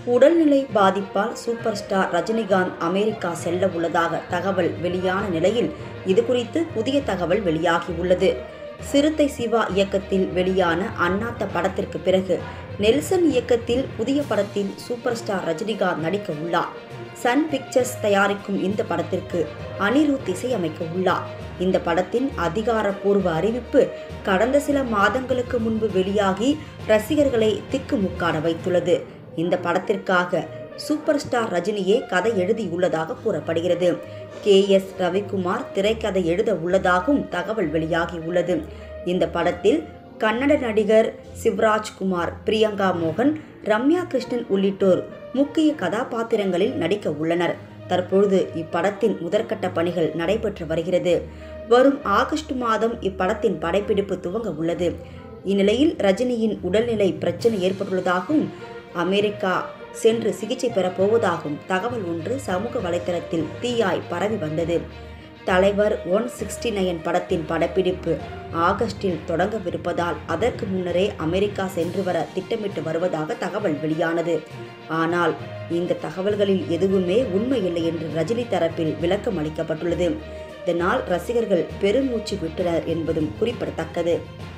உடல்நிலை பாதிப்பால் super star Rajinikanth America செல்ல உள்ளதாக தகவல் வெளியான நிலையில் இதுகுறித்து புதிய தகவல் வெளியாகியுள்ளது சிறுத்தை சிவா இயக்கத்தில் வெளியான அண்ணாத்த படத்திற்கு பிறகு நெல்சன் இயக்கத்தில் புதிய படத்தில் சூப்பர் ஸ்டார் ரஜினிகாந்த் நடிக்க உள்ளார் சன் பிக்சர்ஸ் தயாரிக்கும் இந்த படத்திற்கு அனிருத் இசையமைக்க உள்ளார் இந்த படத்தின் அதிகாரப்பூர்வ அறிவிப்பு கடந்த சில மாதங்களுக்கு முன்பு வெளியாகி ரசிகர்களை திக்குமுக்காட வைத்துள்ளது இந்த படத்திற்காக சூப்பர் ஸ்டார் ரஜினியே கதை எழுதியுள்ளதாக கூறப்படுகிறது கே எஸ் ரவிக்குமார் திரைக்கதை எழுத உள்ளதாகவும் தகவல் வெளியாகியுள்ளது இந்த படத்தில் கன்னட நடிகர் சிவராஜ்குமார் பிரியங்கா மோகன் ரம்யா கிருஷ்ணன் உள்ளிட்டோர் முக்கிய கதாபாத்திரங்களில் நடிக்க உள்ளனர் தற்பொழுது இப்படத்தின் முதற்கட்ட பணிகள் நடைபெற்று வருகிறது வரும் ஆகஸ்ட் மாதம் இப்படத்தின் படப்பிடிப்பு துவங்க உள்ளது இந்நிலையில் ரஜினியின் உடல்நிலை பிரச்சனை ஏற்பட்டுள்ளதாகவும் அமெரிக்கா சென்று சிகிச்சை பெறப் போவதாகவும் தகவல் ஒன்று சமூக வலைதளத்தில் தீயாய் பரவி வந்தது தலைவர் ஒன் சிக்ஸ்டி நைன் படத்தின் படப்பிடிப்பு ஆகஸ்டில் தொடங்கவிருப்பதால் அதற்கு முன்னரே அமெரிக்கா சென்று வர திட்டமிட்டு வருவதாக தகவல் வெளியானது ஆனால் இந்த தகவல்களில் எதுவுமே உண்மையில்லை என்று ரஜினி தரப்பில் விளக்கம் அளிக்கப்பட்டுள்ளது இதனால் ரசிகர்கள் பெருமூச்சு விட்டனர் என்பதும் குறிப்பிடத்தக்கது